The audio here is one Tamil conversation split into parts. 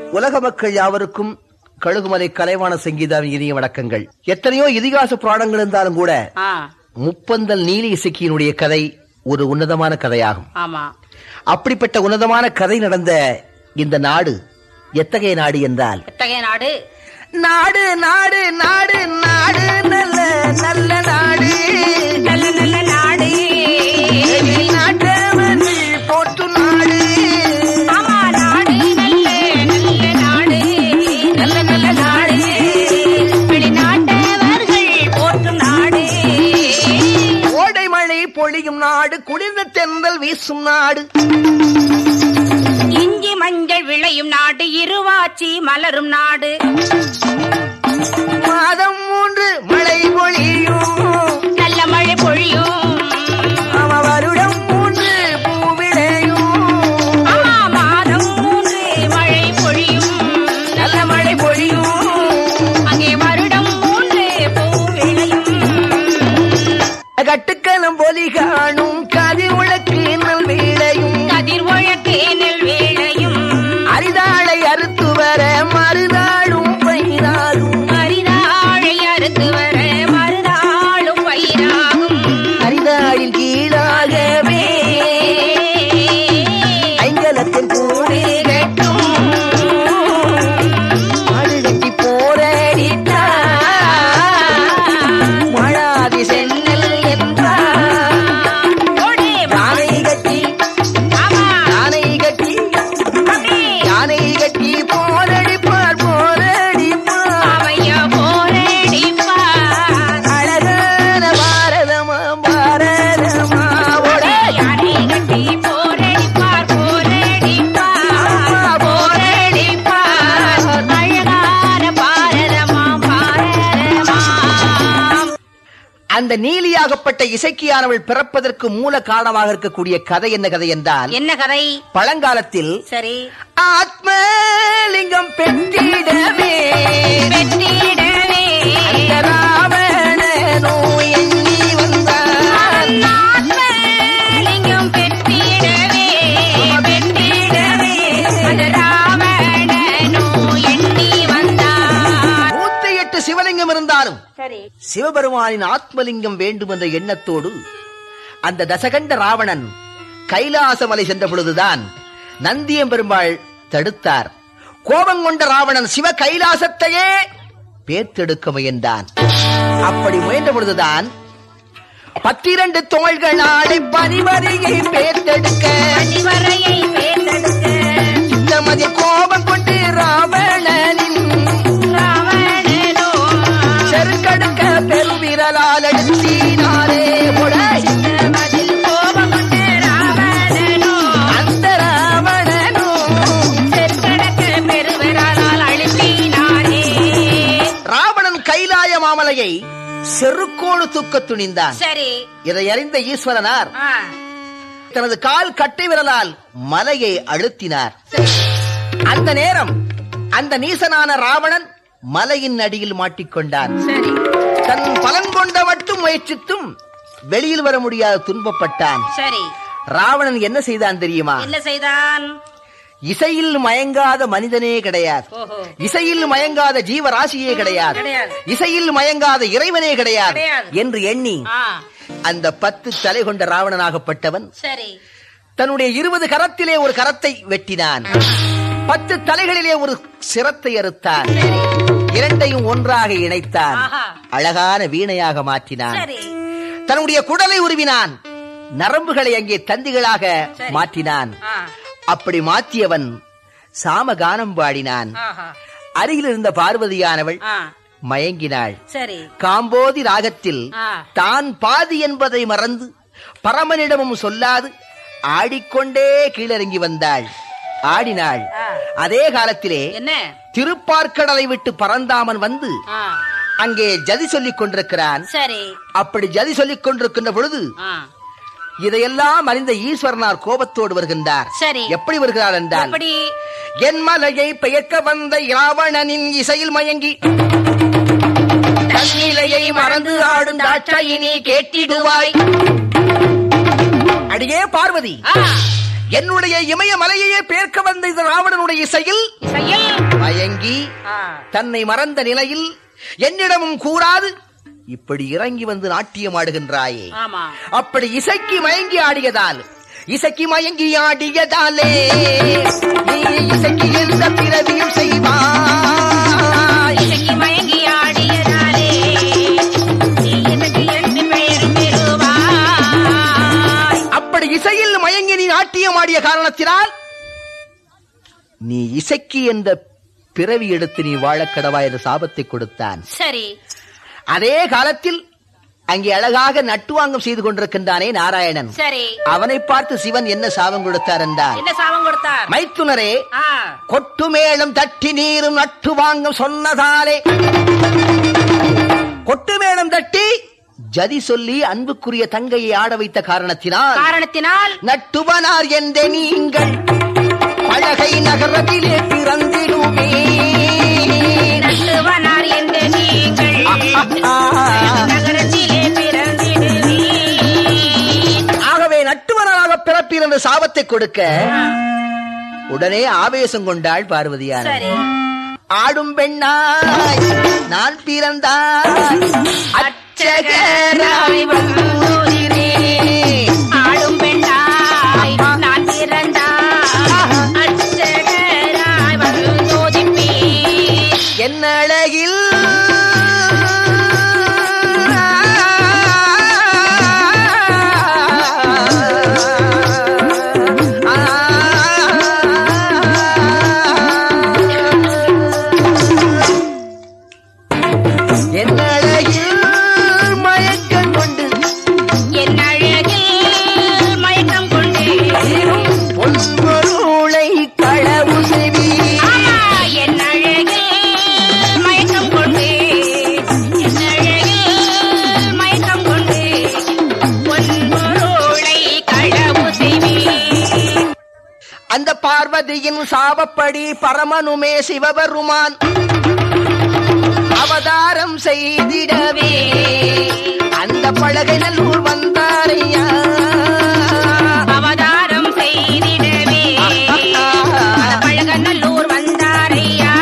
உலக மக்கள் யாவருக்கும் கழுகுமலை கலைவாண சங்கீதாவின் இனிய வணக்கங்கள் எத்தனையோ இதிகாச புராணங்கள் இருந்தாலும் கூட ஆ முப்பந்தல் நீலி இசைக்கியினுடைய கதை ஒரு உன்னதமான கதையாகும் ஆமா அப்படிப்பட்ட உன்னதமான கதை நடந்த இந்த நாடு எத்தகைய நாடு என்றால் எத்தகைய நாடு நாடு நாடு நாடு நாடு நல்ல நல்ல நாடு நல்ல நல்ல நாடு நாட்டவர்கள் போற்றும் நாடு ஆமா நாடு நல்ல நல்ல நாடு நல்ல நல்ல நாடு வெளிநாட்டவர்கள் போற்றும் நாடு கோடை மழை பொழியும் நாடு குளிர்ந்த தென்றல் வீசும் நாடு இஞ்சி மஞ்சள் விளையும் நாடு இருவாச்சி மலரும் நாடு மாதம் மூன்று மழை பொழியும் நல்ல மழை பொழியும் அவ வருடம் மூன்று பூவிளையும் ஆமா மாதம் மூன்று மழை பொழியும் நல்ல மழை பொழியும் அங்கே வருடம் மூன்று பூ விளையும் கட்டுக்கலம் பொலி காணும் கதி உழக்கு நல் வீழையும் கதிர் ஒழக்கு நெல் வேளையும் அரிதாளை அறுத்து வர மறுநாளும் பயிராகும் அரிதாழை அறுத்து வர மறுநாளும் பயிராகும் அரிதாளில் கீழாகவே ஐங்கலத்தின் கூடு கட்டும் மாடு கட்டி போரடித்தா மழாதி சென்னல் என்றார் ஓடி யானை கட்டி ஆமா யானை கட்டி அப்படி யானை கட்டி போரடிப்பார் போரடிப்பார் அவையா போரடிப்பார் அழகான பாரதமா பாரதமா ஓடே யானை கட்டி போரடிப்பார் போரடிப்பார் போரடிப்பார் அழகான பாரதமா பாரதமா அந்த நீலியாகப்பட்ட இசைக்கியானவள் பிறப்பதற்கு மூல காரணமாக இருக்கக்கூடிய கதை என்ன கதை என்றால் என்ன கதை பழங்காலத்தில் சரி ஆத்மலிங்கம் பெற்றிடவே வெற்றிடவே அந்த ராவணனோ எண்ணி வந்தான் ஆத்மலிங்கம் பெற்றிடவே வெற்றிடவே அந்த ராவணனோ எண்ணி வந்தான் நூத்தி எட்டு சிவலிங்கம் இருந்தாலும் சரி சிவபெருமானின் ஆத்மலிங்கம் வேண்டும் என்ற எண்ணத்தோடு அந்த தசகண்ட ராவணன் கைலாசமலை சென்ற பொழுதுதான் நந்தியம்பெருமாள் தடுத்தார் கோபம் கொண்ட ராவணன் சிவ கைலாசத்தையே பேத்தெடுக்க முயன்றான் அப்படி முயன்ற பொழுதுதான் பத்திரண்டு தோள்களாலே பரிவரியை பேத்தெடுக்க அடிவரையை பேர்ந்தெடுக்க சித்தமதி கோபம் கொண்டு ராவணனின் ராவணனோ செருக்கடுக்க பெருவிரலால் எடுத்தினாரே உடை பதில் கோபம் கொண்ட ராவணனோ அந்த ராவணனோ தெற்கடக்க பெருவரால் அழுத்தினாரே ராவணன் கைலாய மாமலையை செருக்கோடு தூக்க துணிந்தான் சரி இதை அறிந்த ஈஸ்வரனார் ஆ, தனது கால் கட்டை விரலால் மலையை அழுத்தினார் சரி அந்த நேரம் அந்த நீசனான ராவணன் மலையின் அடியில் மாட்டிக்கொண்டான் சரி தன் பலன் கொண்ட மட்டும் முயற்சித்தும் வெளியில் வர முடியாத துன்பப்பட்டான் சரி ராவணன் என்ன செய்தான் தெரியுமா என்ன செய்தான் இசையில் மயங்காத மனிதனே கிடையாது ஓஹோ இசையில் மயங்காத ஜீவராசியே கிடையாது கிடையாது. இசையில் மயங்காத இறைவனே கிடையாது கிடையாது. என்று எண்ணி ஆ அந்த பத்து தலை கொண்ட ராவணனாகப்பட்டவன் சரி தன்னுடைய இருபது கரத்திலே ஒரு கரத்தை வெட்டினான் பத்து தலைகளிலே ஒரு சிரத்தை அறுத்தான் சரி இரண்டையும் ஒன்றாக இணைத்தான் ஆஹா. அழகான வீணையாக மாற்றினான் சரி தன்னுடைய குடலை உருவினான் நரம்புகளை அங்கே தந்திகளாக சரி. மாற்றினான் ஆ அப்படி மாற்றியவன் சாமகானம் பாடினான் ஆஹா அருகில் இருந்த பார்வதியானவள் ஆ மயங்கினாள் சரி காம்போதி ராகத்தில் ஆ தான் பாதி என்பதை மறந்து பரமனிடமும் சொல்லாது ஆடிக்கொண்டே கீழிறங்கி வந்தாள் ஆடினாள் ஆ. அதே காலத்திலே என்ன திருப்பார்க்கடலை விட்டு பரந்தாமன் வந்து ஆ அங்கே ஜதி சொல்லிக் கொண்டிருக்கிறான் சரி அப்படி ஜதி சொல்லிக் கொண்டிருக்கின்ற பொழுது ஆ இதையெல்லாம் அறிந்த ஈஸ்வரனார் கோபத்தோடு வருகின்றார் சரி. எப்படி வருகிறார் என்றால் எப்படி என் மலையை பெயர்க்க வந்த ராவணனின் இசையில் மயங்கி தன்னிலையை மறந்து ஆடும் தாட்சாயினி கேட்டிடுவாய் அடியே பார்வதி ஆ, என்னுடைய இமய மலையையே பேர்க்க வந்த இந்த ராவணனுடைய இசையில் இசையில் மயங்கி தன்னை மறந்த நிலையில் என்னிடமும் கூறாது இப்படி இறங்கி வந்து நாட்டியம் ஆடுகின்றாயே ஆமா அப்படி இசைக்கு மயங்கி ஆடியதால் இசைக்கு மயங்கி ஆடியதாலே நீ இசைக்கு எந்த பிறவியும் செய்வாய் இசைக்கு மயங்கி ஆடியதாலே நீ எனக்கு என்று பெயர் பெறுவாய் அப்படி இசையில் மயங்கி நீ நாட்டியம் ஆடிய காரணத்தினால் நீ இசைக்கு என்ற பிறவி எடுத்து நீ வாழக்கடவா என்ற சாபத்தை கொடுத்தான் சரி அதே காலத்தில் அங்கே அழகாக நட்டுவாங்கம் செய்து கொண்டிருக்கின்றானே நாராயணன் சரி அவனை பார்த்து சிவன் என்ன சாபம் கொடுத்தார் என்றால் என்ன சாபம் கொடுத்தார் மைத்துனரே ஆ, கொட்டு மேளம் தட்டி நீரும் நட்டு வாங்கம் சொன்னதாலே கொட்டு மேளம் தட்டி ஜதி சொல்லி அன்புக்குரிய தங்கையை ஆட வைத்த காரணத்தினால் காரணத்தினால் நட்டுவனார் என்ற நீங்கள் பழகை நகரத்திலே பிறந்திடுமே நட்டுவனார் என்ற நீங்கள் நகரத்திலே பிறந்திடுவீர் ஆகவே நட்டுவனாக பிறப்பீர் என்ற சாபத்தை கொடுக்க உடனே ஆவேசம் கொண்டாள் பார்வதியார் சரி ஆடும் பெண்ணாய் நான் பிறந்தாய் அச்சகராய் வந்தோரினே. ஆளும் பெண்ணாய் நான் பிறந்தாய் அச்சகராய் வந்து சோதிப்பீர் என்ன அழகில் என்ன அழகில் மயக்கம் கொண்டு என் அழகில் மயக்கம் கொண்டு பொன்பொருளை களவு செய்வீர் ஆமா, என் அழகில் மயக்கம் கொண்டு என் அழகில் மயக்கம் கொண்டு பொன்பொருளை களவு செய்வீர் அந்த பார்வதியின் சாபப்படி பரமனுமே சிவபெருமான் அவதாரம் செய்திடவே அந்த பழகை நல்லூர் வந்தாரையா அவதாரம் செய்திடவே பழகநல்லூர் வந்தாரையா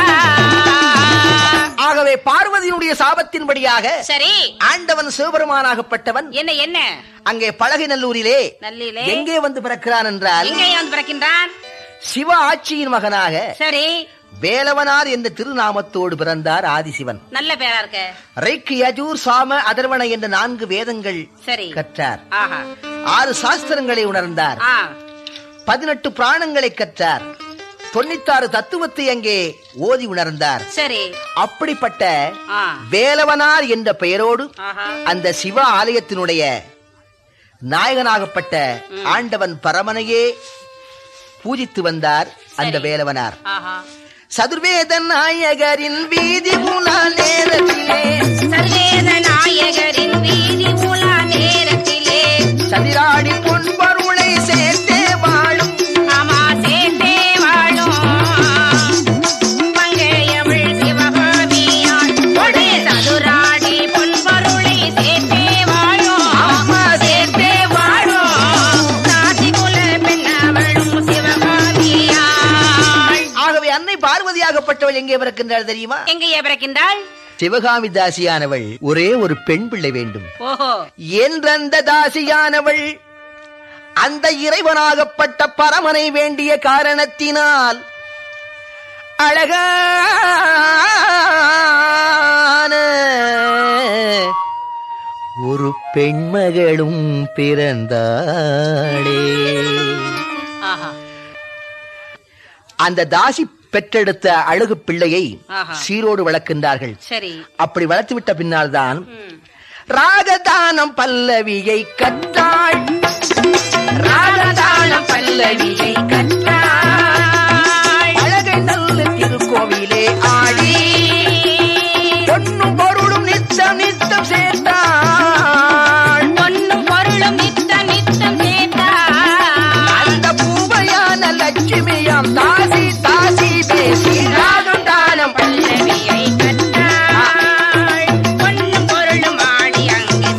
ஆகவே பார்வதியினுடைய சாபத்தின்படியாக சரி ஆண்டவன் சிவபெருமானாகப்பட்டவன் என்ன என்ன அங்கே பழகை நல்லூரிலே நல்லிலே எங்கே வந்து பிறக்கிறான் என்றால் எங்கே வந்து பிறக்கின்றான் சிவ ஆட்சியின் மகனாக சரி வேலவனார் என்ற திருநாமத்தோடு பிறந்தார் ஆதிசிவன் நல்ல பேரா இருக்க ரைக்கு யஜூர் சாம அதர்வண என்ற நான்கு வேதங்கள் சரி கற்றார் ஆஹா ஆறு சாஸ்திரங்களை உணர்ந்தார் ஆ பதினெட்டு பிராணங்களை கற்றார் தொண்ணூத்தாறு தத்துவத்தை அங்கே ஓதி உணர்ந்தார் சரி அப்படிப்பட்ட ஆ வேலவனார் என்ற பெயரோடு ஆஹா அந்த சிவ ஆலயத்தினுடைய நாயகனாகப்பட்ட ஆண்டவன் பரமனையே பூஜித்து வந்தார் அந்த சரி. வேலவனார் ஆஹா சதுர்வேத நாயகரின் வீதி உலா நேரத்திலே சர்வேத நாயகரின் வீதி உலா நேரத்திலே சதிராடி பொன்பொருளை சேர்த்தே வாழும் ஆமா சேர்ந்தே வாழும் மங்கையவள் சிவகாமியாள் கொடை சதுராடி பொன்பொருளை சேர்த்தே வாழும் ஆமா, சேர்த்தே வாழும் காசிகுல பெண்ணவளும் சிவகாமியாள் ஆகவே அன்னை பார்வதியாகப்பட்டவள் எங்கே பிறக்கின்றாள் தெரியுமா எங்கேயே பிறக்கின்றாள் சிவகாமி தாசியானவள் ஒரே ஒரு பெண் பிள்ளை வேண்டும் ஓஹோ என்றந்த தாசியானவள் அந்த இறைவனாகப்பட்ட பரமனை வேண்டிய காரணத்தினால் அழகான ஒரு பெண்மகளும் பிறந்தாளே ஆஹா அந்த தாசி பெற்றெடுத்த அழகு பிள்ளையை ஆஹா. சீரோடு வளர்க்கின்றார்கள் சரி அப்படி வளர்த்து விட்ட பின்னால் தான் ம். ராகதானம் பல்லவியை கற்றாள் ராகதானம் பல்லவியை கற்றாள் அழகை நல்ல திருக்கோவிலே ஆடி பொன்னும் பொருளும் நித்தம் நித்தம் சேர்த்தாள் பொன்னும் பொருளும் நித்தம் நித்தம் சேர்த்தாள் அந்த பூவையான லட்சுமியாம் தாசி தாசி பேசி ராகதானம் பல்லவியை கற்றாள் பொன்னும் பொருளும் ஆடி அங்கு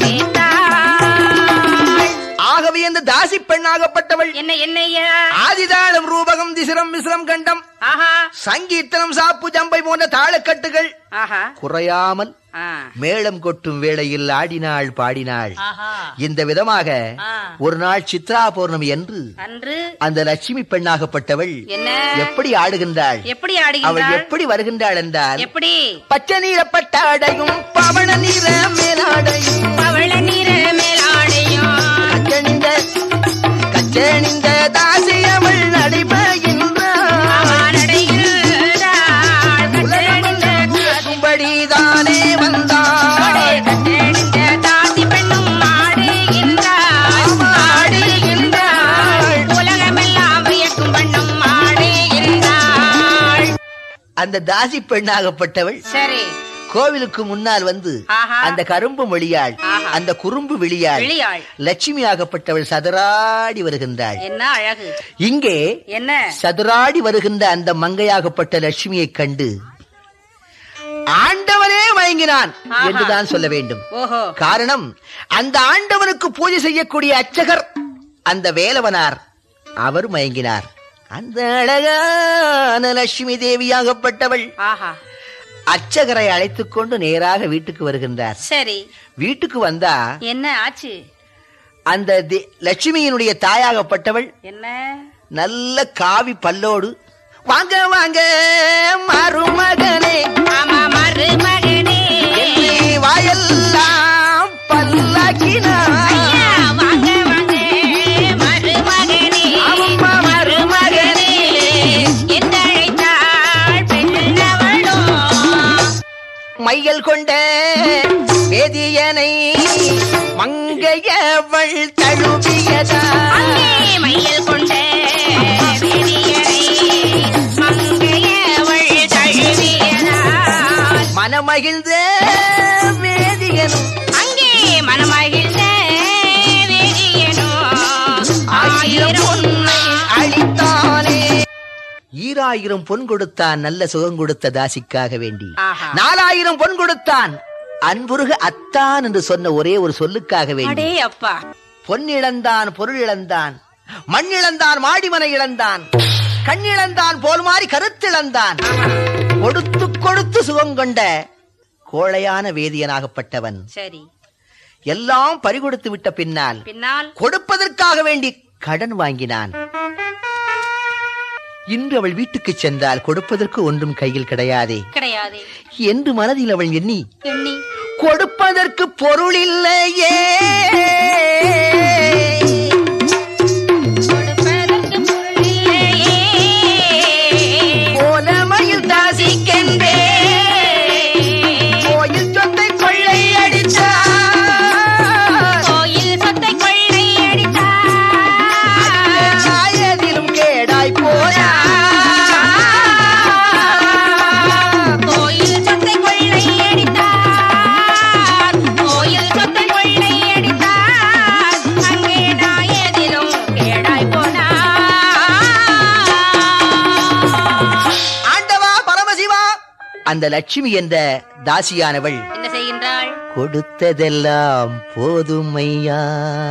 சேர்த்தாள் ஆகவே அந்த தாசி பெண்ணாகப்பட்டவள் என்ன என்னையா ஆதிதானம் ரூபகம் தாளம் மிஸ்ரம் கண்டம் ஆஹா சங்கீத்தனம் சாப்பு ஜம்பை போன்ற தாளக்கட்டுகள் ஆஹா குறையாமல் ஆ. மேளம் கொட்டும் வேளையில் ஆடினாள் பாடினாள் ஆஹா இந்த விதமாக ஆ. ஒரு நாள் சித்ரா பௌர்ணமி என்று அன்று அந்த லட்சுமி பெண்ணாகப்பட்டவள் என்ன எப்படி ஆடுகின்றாள் எப்படி அவள் ஆடுகின்றாள் எப்படி வருகின்றாள் என்றால் எப்படி பச்சை நீரப்பட்ட ஆடையும் பவள நீர மேலாடையும் பவள நிற மேலாடையும் கச்சணிந்த கச்சணிந்த தாசி அவள் நடைபெறுகின்றாள் அவன் அடைகின்றாள். கட்டணிந்த உலகம்படிதானே வந்தாள் கட்டணிந்த தாசி பெண்ணும் ஆடுகின்றாள். ஆடுகின்றாள். உலகமெல்லாம் வியக்கும் வண்ணம் ஆடுகின்றாள். அந்த தாசி பெண்ணாகப்பட்டவள் சரி கோவிலுக்கு முன்னால் வந்து ஆஹா. அந்த கரும்பு மொழியாள் ஆஹா. அந்த குறும்பு விழியாள் விழியாள் லட்சுமி ஆகப்பட்டவள் சதுராடி வருகின்றாள் என்ன அழகு இங்கே என்ன சதுராடி வருகின்ற அந்த மங்கையாகப்பட்ட லட்சுமியைக் கண்டு ஆண்டவனே மயங்கினான் ஆஹா. என்றுதான் சொல்ல வேண்டும் ஓஹோ காரணம் அந்த ஆண்டவனுக்கு பூஜை செய்யக்கூடிய அர்ச்சகர் அந்த வேலவனார் அவர் மயங்கினார் அந்த அழகான லட்சுமி தேவியாகப்பட்டவள் ஆஹா அர்ச்சகரை அழைத்துக் கொண்டு நேராக வீட்டுக்கு வருகின்றார் சரி வீட்டுக்கு வந்தா என்ன ஆச்சு அந்த தே- லட்சுமியினுடைய தாயாகப்பட்டவள் என்ன நல்ல காவி பல்லோடு வாங்க வாங்க மருமகனே ஆமா மருமகனே என்னை வாயெல்லாம் பல்லாக்கினார் ஐயா, வாங்க வாங்க மருமகனே ஆமாம்மா, மருமகனே. என்றழைத்தாள் பெண்ணவளோ மையல் கொண்ட வேதியனை மங்கையவள் தழுவியதா அங்கே மையல் கொண்ட வேதியரை மங்கையவள் தழுவியதால் மனமகிழ்ந்த வேதியனும் அங்கே மனமகிழ்ந்த வேதியனோ ஆயிரம் ஆயிரம் பொன்னை அளித்தானே ஈராயிரம் பொன் கொடுத்தான் நல்ல சுகம் கொடுத்த தாசிக்காக வேண்டி ஆஹா. நாலாயிரம் பொன் கொடுத்தான் அன்புருக அத்தான் என்று சொன்ன ஒரே ஒரு சொல்லுக்காக வேண்டி அடே அப்பா பொன் இழந்தான் பொருள் இழந்தான் மண் இழந்தான் மாடிமனை இழந்தான் கண் இழந்தான் போல் மாறி கருத்திழந்தான் கொடுத்து கொடுத்து சுகம் கொண்ட கோழையான வேதியனாகப்பட்டவன் சரி எல்லாம் பறிகொடுத்து விட்ட பின்னால் பின்னால் கொடுப்பதற்காக வேண்டி கடன் வாங்கினான் இன்று அவள் வீட்டுக்கு சென்றால் கொடுப்பதற்கு ஒன்றும் கையில் கிடையாதே கிடையாது என்று மனதில் அவள் எண்ணி எண்ணி கொடுப்பதற்கு பொருள் இல்லையே கொடுப்பதற்கு பொருள் இல்லையே கோலமையில் தாசிக்கென்றே கோயில் சொத்தை கொள்ளை அடித்தார் கோயில் சொத்தை கொள்ளை அடித்தார் ஆயதிலும் கேடாய் போனார் கோயில் சொத்தை கொள்ளை அடித்தார் கோயில் சொத்தை கொள்ளை அடித்தார் அங்கே நாயதிலும் கேடாய் போனார் ஆண்டவா பரமசிவா அந்த லட்சுமி என்ற தாசியானவள் என்ன செய்கின்றாள் கொடுத்ததெல்லாம் போதுமையா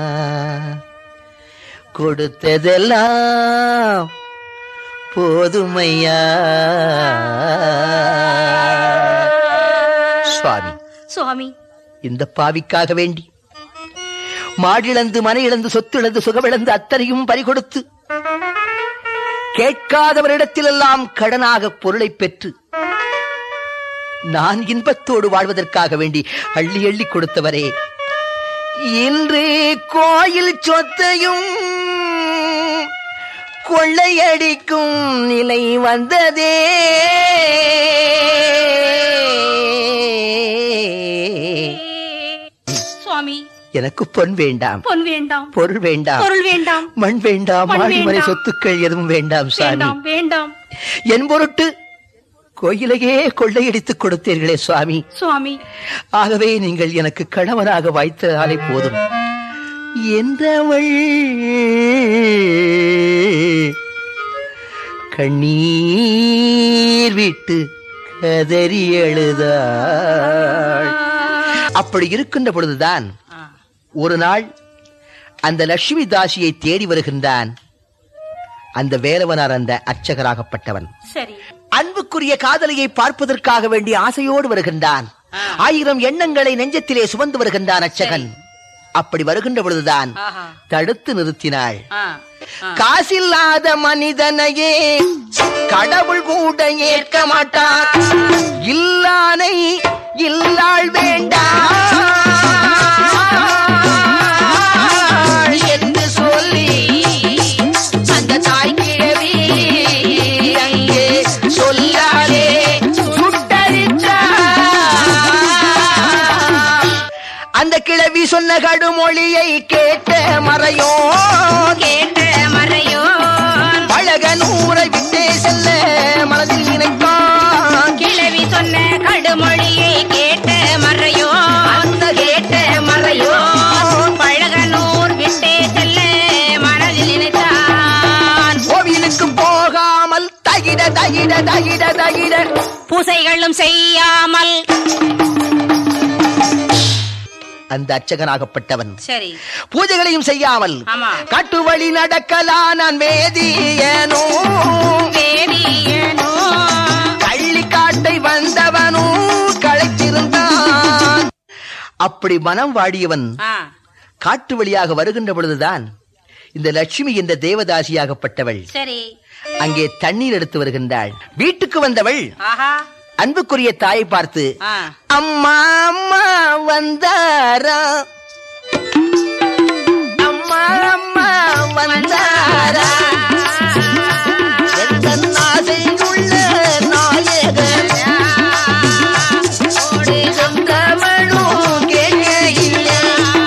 கொடுத்ததெல்லாம் போதுமையா சுவாமி சுவாமி இந்த பாவிக்காக வேண்டி மாடிழந்து மனை இழந்து சொத்து இழந்து சுகமிழந்து அத்தனையும் பறிகொடுத்து கேட்காதவரிடத்திலெல்லாம் கடனாக பொருளை பெற்று நான் இன்பத்தோடு வாழ்வதற்காக வேண்டி அள்ளி அள்ளி கொடுத்தவரே இன்று கோயில் சொத்தையும் கொள்ளையடிக்கும் நிலை வந்ததே சுவாமி எனக்கு பொன் வேண்டாம் பொன் வேண்டாம் பொருள் வேண்டாம் பொருள் வேண்டாம் மண் வேண்டாம் மண் மாடிமனை வேண்டாம். சொத்துக்கள் எதுவும் வேண்டாம் சாமி வேண்டாம் வேண்டாம் என் பொருட்டு கோயிலையே கொள்ளையடித்துக் கொடுத்தீர்களே சுவாமி சுவாமி ஆகவே நீங்கள் எனக்கு கணவனாக வாய்த்தாலே போதும் என்றவள் கண்ணீர் விட்டு கதறி எழுதாள் அப்படி இருக்கின்ற பொழுதுதான் ஆ, ஒரு நாள் அந்த லட்சுமி தாசியை தேடி வருகின்றான் அந்த வேலவனார் அந்த அர்ச்சகராகப்பட்டவன் சரி அன்புக்குரிய காதலியை பார்ப்பதற்காக வேண்டி ஆசையோடு வருகின்றான் ஆ. ஆயிரம் எண்ணங்களை நெஞ்சத்திலே சுமந்து வருகின்றான் அர்ச்சகன் அப்படி வருகின்ற பொழுதுதான் ஆஹா தடுத்து நிறுத்தினாள் ஆ ஆ. காசில்லாத மனிதனையே கடவுள் கூட ஏற்க மாட்டார் இல்லானை இல்லாள் வேண்டாம் என்று சொல்லி அந்த தாய் கிழவி அங்கே சொல்லாலே சுட்டரித்தார். அந்த கிழவி சொன்ன கடுமொழியை கேட்ட மறையோ கேட்ட மறையோன் பழக நூரை விட்டே செல்ல மனதில் நினைத்தான் கிழவி சொன்ன கடுமொழியை கேட்ட மறையோன் கேட்ட மறையோன் பழகனூர் விட்டே செல்ல மனதில் நினைத்தான் கோவிலுக்கு போகாமல் தகிட தகிட தகிட தகிட பூசைகளும் செய்யாமல் அந்த அர்ச்சகனாகப்பட்டவன் சரி பூஜைகளையும் செய்யாமல் ஆமா. காட்டு வழி நடக்கலாம் நான் வேதியனோ வேதியனோ கள்ளிக்காட்டை வந்தவனும் களைத்திருந்தான் அப்படி மனம் வாடியவன் ஆ காட்டு வழியாக வருகின்ற பொழுதுதான் இந்த லட்சுமி என்ற தேவதாசியாகப்பட்டவள் சரி அங்கே தண்ணீர் எடுத்து வருகின்றாள் வீட்டுக்கு வந்தவள் ஆஹா அன்புக்குரிய தாயை பார்த்து ஆ அம்மா அம்மா வந்தாரா அம்மா அம்மா வந்தாரா எந்த நாசையுள்ள நாயகன் ஓடி வந்தவனும் கேட்கையில்லை.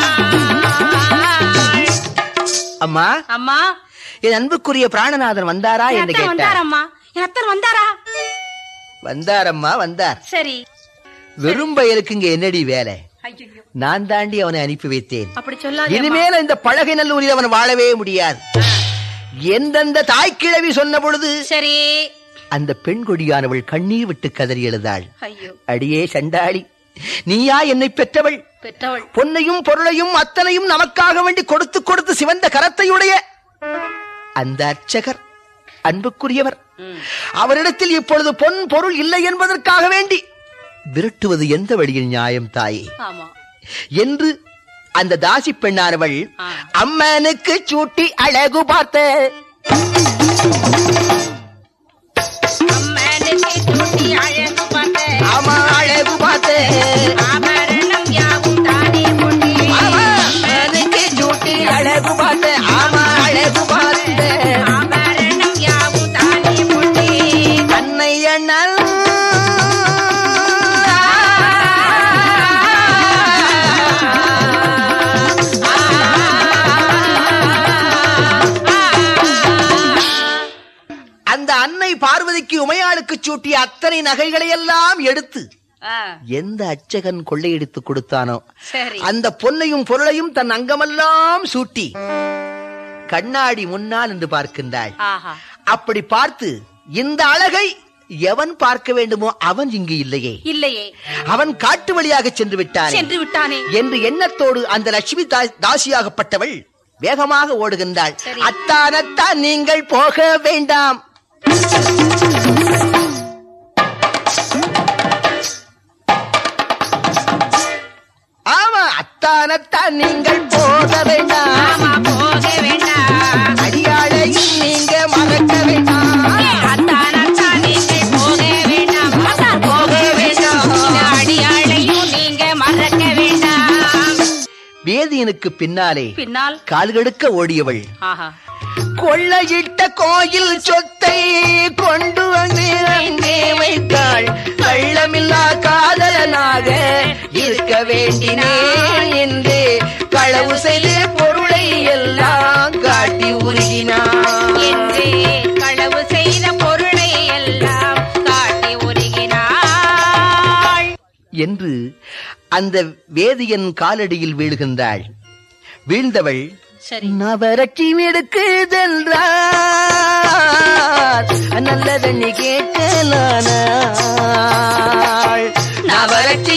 அம்மா அம்மா என் அன்புக்குரிய பிராணநாதன் வந்தாரா என் என்று அத்தர் கேட்டார் வந்தாரம்மா என் அத்தர் வந்தாரா வந்தாரம்மா வந்தார் சரி வெறும் பயலுக்கு இங்க என்னடி வேலை ஐயோ நான் தாண்டி அவனை அனுப்பி வைத்தேன் அப்படி சொல்லாதே இனிமேல் இந்த பழகை நல்லூரில் அவன் வாழவே முடியாது எந்தெந்த தாய்க்கிழவி சொன்ன பொழுது சரி அந்த பெண் கொடியானவள் கண்ணீர் விட்டு கதறி எழுதாள் ஐயோ அடியே சண்டாளி நீயா என்னை பெற்றவள் பெற்றவள் பொன்னையும் பொருளையும் அத்தனையும் நமக்காக வேண்டி கொடுத்து கொடுத்து சிவந்த கரத்தையுடைய அந்த அர்ச்சகர் அன்புக்குரியவர் ம். அவரிடத்தில் இப்பொழுது பொன் பொருள் இல்லை என்பதற்காக வேண்டி விரட்டுவது எந்த வழியில் நியாயம் தாயே ஆமா என்று அந்த தாசி பெண்ணானவள் ஆ. அம்மனுக்கு சூட்டி அழகு பார்த்த அம்மனுக்கு சூட்டி அழகு பார்த்த ஆமா அழகு பார்த்த ஆபரணம் யாவும் தானே கொண்டே ஆமா, அம்மனுக்கு சூட்டி அழகு பார்த்த ஆமா அழகு பார்த்த ஆபரணம் யாவும் தானே கொண்டே தன்னை எண்ணல் அந்த அன்னை பார்வதிக்கு உமையாளுக்கு சூட்டிய அத்தனை நகைகளை எல்லாம் எடுத்து ஆ, எந்த அச்சகன் கொள்ளையடித்து கொடுத்தானோ சரி அந்த பொன்னையும் பொருளையும் தன் அங்கமெல்லாம் சூட்டி கண்ணாடி முன்னால் என்று பார்க்கின்றாள் ஆஹா அப்படி பார்த்து இந்த அழகை எவன் பார்க்க வேண்டுமோ அவன் இங்கு இல்லையே இல்லையே அவன் காட்டு வழியாக சென்று விட்டான் சென்று விட்டானே என்று எண்ணத்தோடு அந்த லட்சுமி தா- தாசியாகப்பட்டவள் வேகமாக ஓடுகின்றாள் சரி. அத்தானத்தான் நீங்கள் போக வேண்டாம் ஆமா அத்தானத்தான் நீங்கள் போக வேண்டாம் ஆமா போக வேண்டாம் அடியாளையும் நீங்க மறக்க வேண்டாம் அத்தான் அத்தான் நீங்கள் போக வேண்டாம் அத்தான் போக வேண்டாம் இந்த அடியாளையும் நீங்க மறக்க வேண்டாம் வேதியனுக்கு பின்னாலே பின்னால் கால்கெடுக்க ஓடியவள் ஆஹா கொள்ளையிட்ட கோயில் சொத்தை கொண்டு வந்து அங்கே வைத்தாள் கள்ளமில்லா காதலனாக இருக்க வேண்டினேன் என்று களவு செய்து பொருளை எல்லாம் காட்டி உருகினான் என்றே களவு செய்த பொருளை எல்லாம் காட்டி உருகினாள் என்று அந்த வேதியன் காலடியில் வீழ்கின்றாள் வீழ்ந்தவள் சரி நவரட்சி எடுக்குதென்றார் நல்ல தண்ணி கேட்கலானாள் நவரட்சி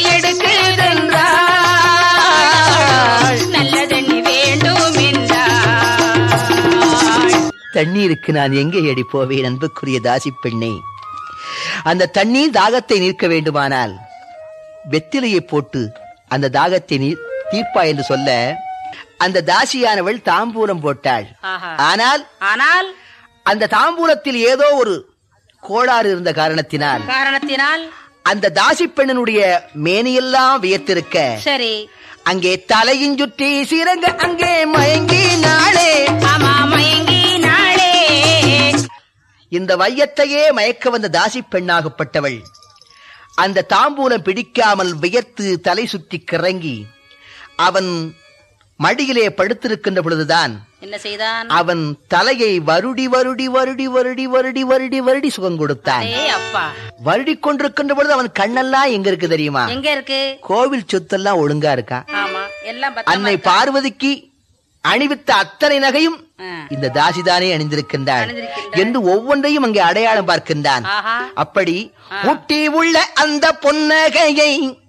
எடுக்குதென்றாள் நல்லதெண்ணி வேண்டும் என்றாள் தண்ணீருக்கு நான் எங்கே அடி போவேன் அன்புக்குரிய தாசி பெண்ணே அந்த தண்ணீர் தாகத்தை நீர்க்க வேண்டுமானால் வெத்திலையை போட்டு அந்த தாகத்தை நீர் தீர்ப்பா என்று சொல்ல அந்த தாசியானவள் தாம்பூலம் போட்டாள் ஆஹா. ஆனால் ஆனால் அந்த தாம்பூலத்தில் ஏதோ ஒரு கோளாறு இருந்த காரணத்தினால் காரணத்தினால் அந்த தாசி பெண்ணனுடைய மேனியெல்லாம் வியர்த்திருக்க சரி அங்கே தலையின் சுற்றி சிறங்க அங்கே மயங்கி நாளே ஆமா மயங்கி நாளே இந்த வையத்தையே மயக்க வந்த தாசி பெண்ணாகப்பட்டவள் அந்த தாம்பூலம் பிடிக்காமல் வியர்த்து தலை சுற்றி கிறங்கி அவன் மடியிலே படுத்திருக்கின்ற பொழுதுதான் என்ன செய்தான் அவன் தலையை வருடி வருடி வருடி வருடி வருடி வருடி வருடி சுகம் கொடுத்தான் ஏ அப்பா வருடி கொண்டிருக்கின்ற பொழுது அவன் கண்ணெல்லாம் எங்க இருக்கு தெரியுமா எங்க இருக்கு கோவில் சொத்தெல்லாம் ஒழுங்கா இருக்கா ஆமா எல்லாம் பத்திரமா அன்னை இருக்கா? பார்வதிக்கு அணிவித்த அத்தனை நகையும் ஆ. இந்த தாசிதானே அணிந்திருக்கின்றாள் அணிந்திருக்கின்றாள். என்று ஒவ்வொன்றையும் அங்கே அடையாளம் பார்க்கின்றான் ஆஹா அப்படி ஊட்டி உள்ள அந்த பொன்னகையை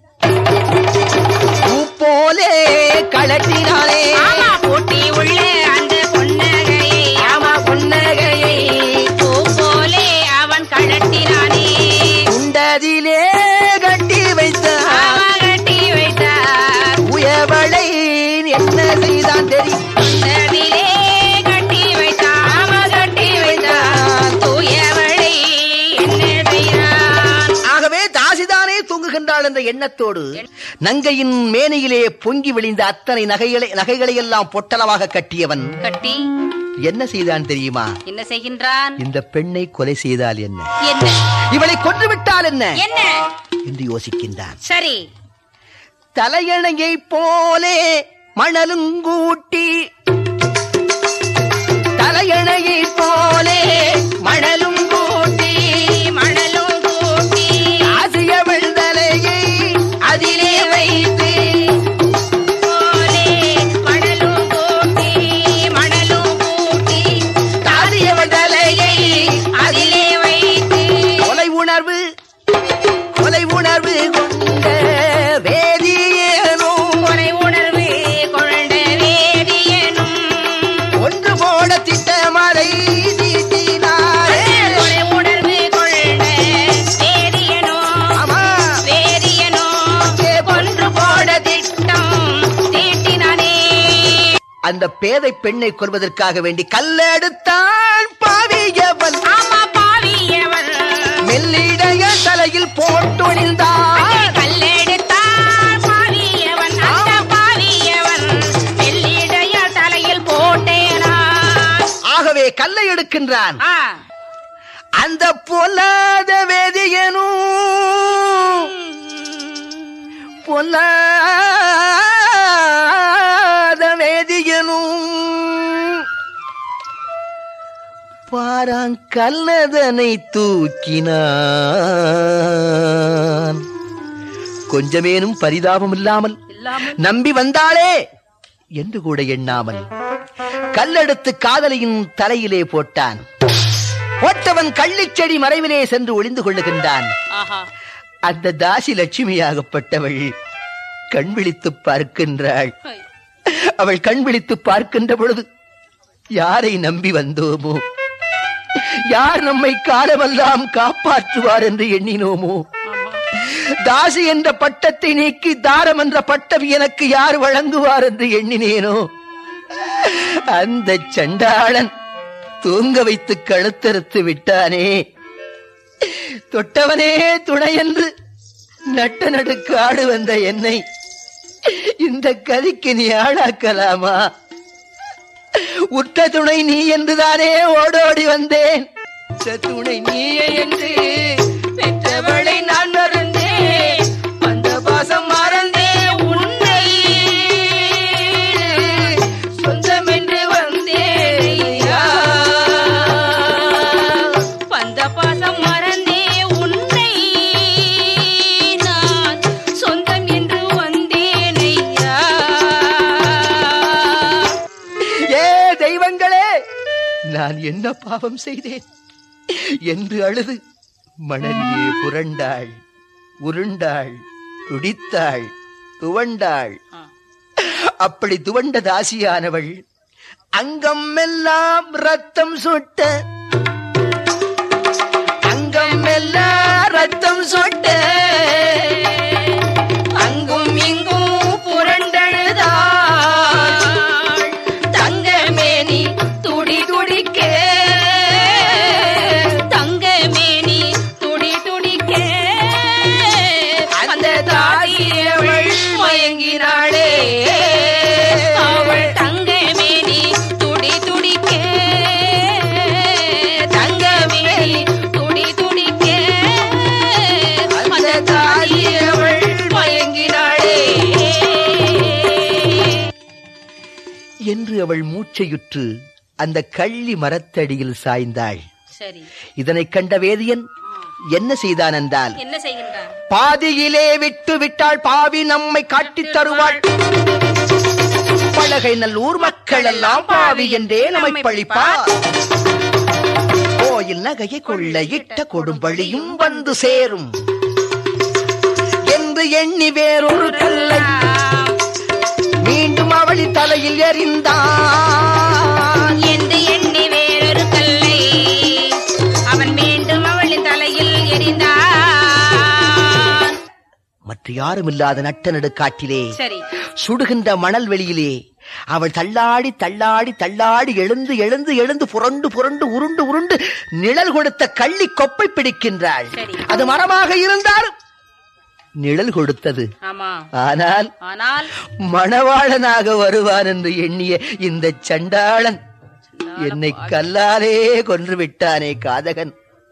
பூ போலே கலட்டினாலே ஆமா போட்டி உள்ள அந்த பொன்னகையை ஆமா பொன்னகையை பூ போலே அவன் கழட்டினானே உண்டதிலே கட்டி வைத்தான் அவன் கட்டி வைத்தார் உயவளை என்ன செய்தான் தெரியும் உன்னதிலே கட்டி வைத்தான் அவன் கட்டி வைத்தான் தூயவளை என்ன செய்தான் ஆகவே தாசிதானே தூங்குகின்றாள் என்ற எண்ணத்தோடு நங்கையின் மேனியிலே பொங்கி விழிந்த அத்தனை நகைகளை நகைகளை எல்லாம் பொட்டலமாக கட்டியவன் கட்டி என்ன செய்தான் தெரியுமா என்ன செய்கின்றான் இந்த பெண்ணை கொலை செய்தால் என்ன என்ன இவளை கொன்று விட்டால் என்ன என்ன என்று யோசிக்கின்றான் சரி தலையணையை போலே மணலுங்கூட்டி தலையணையை போலே மணலும் கூட்டி மணலும் கூட்டி ஆசியவள் தலையை அதிலே வைத்து போலே மணலும் கூட்டி மணலும் கூட்டி தாதியவள் தலையை அதிலே வைத்து கொலை உணர்வு கொலை உணர்வு கொண்ட வேதியேனோ கொலை உணர்வு கொண்ட வேதியனும் ஒன்று போட திட்டமலை தீட்டினாரே கொலை உணர்வு கொண்ட வேதியனோ ஆமா வேதியனோ கொன்று போட திட்டம் தீட்டினானே அந்த பேதை பெண்ணை கொல்வதற்காக வேண்டி கல்லெடுத்தான் பாவியவன் ஆமா பாவியவன் மெல்லிடைய தலையில் போட்டொழிந்தான் கல்லெடுத்தான் பாவியவன் அந்த பாவியவன் வெள்ளிடைய தலையில் போட்டேனான் ஆகவே கல்லை எடுக்கின்றான் ஆ, அந்த பொல்லாத வேதியனும் பொல்லாத வேதியனும் பாராங்கல்லதனை தூக்கினான் கொஞ்சமேனும் பரிதாபம் இல்லாமல் இல்லாமல் நம்பி வந்தாளே என்று கூட எண்ணாமல் கல்லெடுத்து காதலியின் தலையிலே போட்டான் போட்டவன் கள்ளிச்செடி மறைவிலே சென்று ஒளிந்து கொள்ளுகின்றான் ஆஹா அந்த தாசி லட்சுமியாகப்பட்டவள் கண் விழித்து பார்க்கின்றாள் ஐ, அவள் கண் விழித்து பார்க்கின்ற பொழுது யாரை நம்பி வந்தோமோ யார் நம்மை காலமெல்லாம் காப்பாற்றுவார் என்று எண்ணினோமோ ஆமா தாசி என்ற பட்டத்தை நீக்கி தாரம் என்ற பட்டம் எனக்கு யார் வழங்குவார் என்று எண்ணினேனோ அந்த சண்டாளன் தூங்க வைத்து கழுத்தறுத்து விட்டானே தொட்டவனே துணை என்று நட்ட நடுக்கு ஆடு வந்த என்னை இந்த கதிக்கு நீ ஆளாக்கலாமா உற்ற துணை நீ என்றுதானே ஓடோடி வந்தேன் உற்ற துணை நீயே என்று பெற்றவளை நான் மறந்தேன் அந்த பாசம் மறந்தே உன்னை சொந்தம் என்று வந்தேன் பந்த பாசம் மறந்தே உன்னை நான் சொந்தம் என்று வந்தேன் ஐயா ஏ தெய்வங்களே நான் என்ன பாவம் செய்தேன் என்று அழுது மணலிலே புரண்டாள் உருண்டாள் துடித்தாள் துவண்டாள் ஆ. அப்படி துவண்ட தாசியானவள் அங்கம் எல்லாம் ரத்தம் சுட்ட அங்கம் எல்லாம் ரத்தம் சுட்ட அங்கும் இங்கும் புரண்டழுதாள் தங்கமேனி துடி துடிக்க தங்கமேனி துடி துடிக்க அந்த தாயியவள் மயங்கினாளே அவள் தங்கமேனி துடி துடிக்க தங்கமேனி துடி துடிக்க அந்த தாயியவள் மயங்கினாளே என்று அவள் மூச்சையுற்று அந்த கள்ளி மரத்தடியில் சாய்ந்தாள் சரி இதனைக் கண்ட வேதியன் என்ன செய்தான் என்றால் என்ன செய்கின்றான் பாதியிலே விட்டு விட்டாள் பாவி நம்மை காட்டித் தருவாள் பலகை நல்லூர் மக்கள் எல்லாம் பாவி என்றே நம்மை பழிப்பார் கோயில் நகையை கொள்ள இட்ட கொடும்பழியும் வந்து சேரும் என்று எண்ணி வேறொரு கல்லை மீண்டும் அவளின் தலையில் எறிந்தான் என்று எண்ணி வேறொரு கல்லை அவன் மீண்டும் அவளின் தலையில் எறிந்தான் மற்ற யாரும் இல்லாத நட்ட நடுக்காட்டிலே சரி சுடுகின்ற மணல் வெளியிலே அவள் தள்ளாடி தள்ளாடி தள்ளாடி எழுந்து எழுந்து எழுந்து புரண்டு புரண்டு உருண்டு உருண்டு நிழல் கொடுத்த கள்ளி கொப்பை பிடிக்கின்றாள் சரி. அது மரமாக இருந்தாலும் நிழல் கொடுத்தது ஆமா ஆனால் ஆனால் மணவாளனாக வருவான் என்று எண்ணிய இந்த சண்டாளன் என்னை கல்லாலே கொன்று விட்டானே காதகன்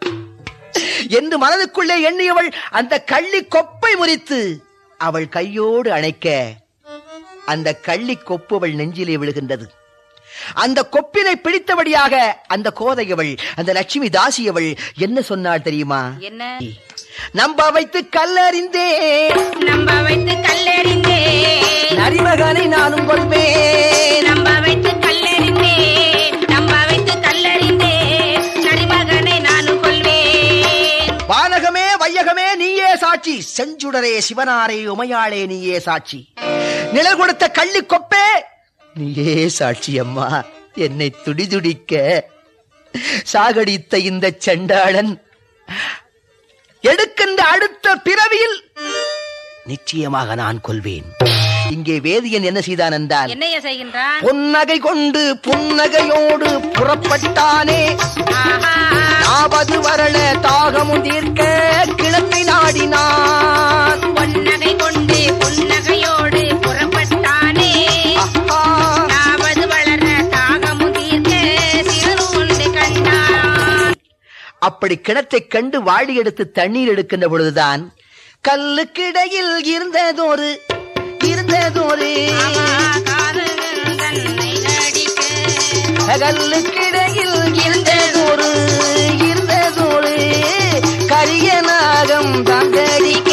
என்று மனதுக்குள்ளே எண்ணியவள் அந்த கள்ளி கொப்பை முறித்து அவள் கையோடு அணைக்க அந்த கள்ளி கொப்பு அவள் நெஞ்சிலே விழுகின்றது அந்த கொப்பினை பிடித்தபடியாக அந்த கோதையவள் அந்த லட்சுமி தாசியவள் என்ன சொன்னாள் தெரியுமா என்ன நம்ப வைத்து கல்லறிந்தே நம்ப வைத்து கல்லெறிந்தே நரிமகனை நானும் கொள்வேன் நம்ப வைத்து கல்லெறிந்தே நம்ப வைத்து கல்லெறிந்தே நரிமகனை நானும் கொள்வேன் வானகமே வையகமே நீயே சாட்சி செஞ்சுடரே சிவனாரே உமையாளே நீயே சாட்சி நிழல் கொடுத்த கள்ளி கொப்பே நீயே சாட்சி அம்மா என்னை துடிதுடிக்க சாகடித்த இந்த சண்டாளன் எடுக்கின்ற அடுத்த பிறவியில் நிச்சயமாக நான் கொள்வேன் இங்கே வேதியன் என்ன செய்தான் என்றால் என்னைய செய்கின்றான் புன்னகை கொண்டு புன்னகையோடு புறப்பட்டானே ஆஹா ஆவது வரல தாகமும் தீர்க்க கிளம்பி நாடினான் பொன்னகை கொண்டு புன்னகையோடு புறப்பட்டானே ஆஹா, தாவது வளர தாகமும் தீர்க்க சிறு உண்டு கண்டான் அப்படி கிணத்தைக் கண்டு வாளி எடுத்து தண்ணீர் எடுக்கின்ற பொழுதுதான் கல்லுக்கிடையில் இருந்ததொரு இருந்ததொரு ஆமா, காதலன் தன்னை நடிக்க கல்லுக்கிடையில் இருந்ததொரு இருந்ததொரு கரிய நாகம் தாங்கடிக்க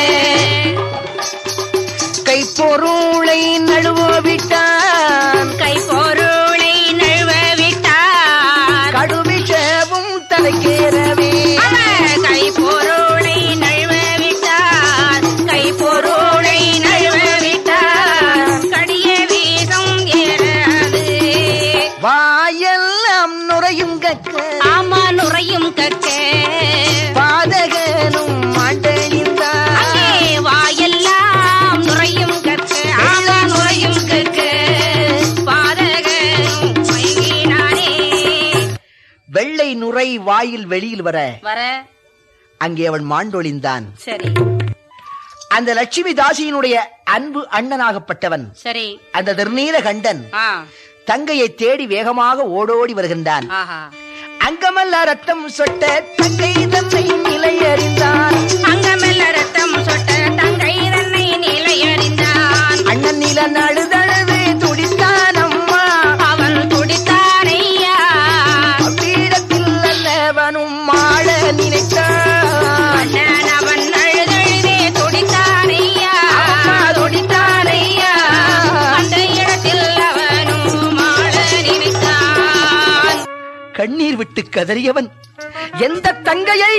கைப்பொருளை நழுவ விட்டான் கை பொருளை நழுவ விட்டார் கடுவிஷவும் தலைக்கேறவே அவர் கை பொருளை நழுவ விட்டார் கை பொருளை நழுவ விட்டார் கடிய வீசம் ஏறாது வாயெல்லாம் நுரையும் கக்க ஆமா நுரையும் கக்க பாதகனும் மாண்டழிந்தான் அங்கே வாயெல்லாம் நுரையும் கக்க ஆமா நுரையும் கக்க பாதகனும் மயங்கினானே வெள்ளை நுரை வாயில் வெளியில் வர வர அங்கே அவன் மாண்டொழிந்தான் சரி அந்த லட்சுமி தாசியினுடைய அன்பு அண்ணனாகப்பட்டவன் சரி அந்த திருநீல கண்டன் ஆ தங்கையை தேடி வேகமாக ஓடோடி வருகின்றான் ஆஹா அங்கமல்ல ரத்தம் சொட்ட தங்கை தன்னை நிலை அறிந்தான் அங்கமெல்ல ரத்தம் சொட்ட தங்கை தன்னை நிலை அறிந்தான் அண்ணன் நில நடுதழுது துடித்தான் அம்மா அவன் துடித்தாரையா அவ்விடத்தில் அல்லவனும் மாட நினைத்தான் அண்ணன் அவன் அழுதழுதே துடித்தாரையா துடித்தாரையா அந்த இடத்தில் அவனும் ஆள நினைத்தான் கண்ணீர் விட்டு கதறியவன் எந்த தங்கையை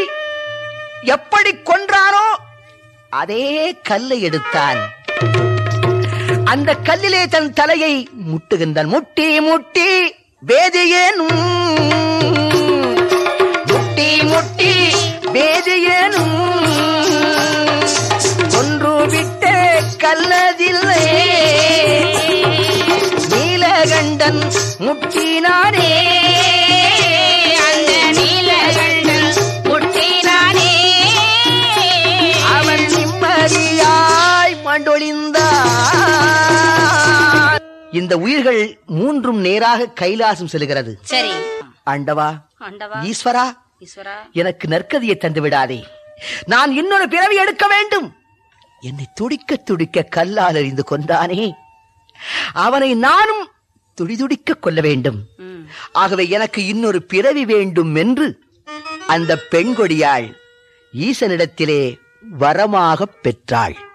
எப்படி கொன்றானோ அதே கல்லை எடுத்தான் அந்த கல்லிலே தன் தலையை முட்டுகின்றான் முட்டி முட்டி வேதியேனும் முட்டி முட்டி வேதியேனும் ஒன்று விட்டு கல்லதில்லை நீலகண்டன் முட்டினானே அந்த நீலகண்டன் முட்டினானே அவன் நிம்மதியாய் மண்டொழிந்தான் இந்த உயிர்கள் மூன்றும் நேராக கைலாசம் செல்கிறது சரி ஆண்டவா ஆண்டவா ஈஸ்வரா ஈஸ்வரா எனக்கு நற்கதியை தந்து விடாதே நான் இன்னொரு பிறவி எடுக்க வேண்டும் என்னை துடிக்க துடிக்க கல்லால் எறிந்து கொண்டானே அவனை நானும் துடிதுடிக்க கொள்ள வேண்டும் ம். ஆகவே எனக்கு இன்னொரு பிறவி வேண்டும் என்று அந்த பெண்கொடியாள் ஈசனிடத்திலே வரமாகப் பெற்றாள்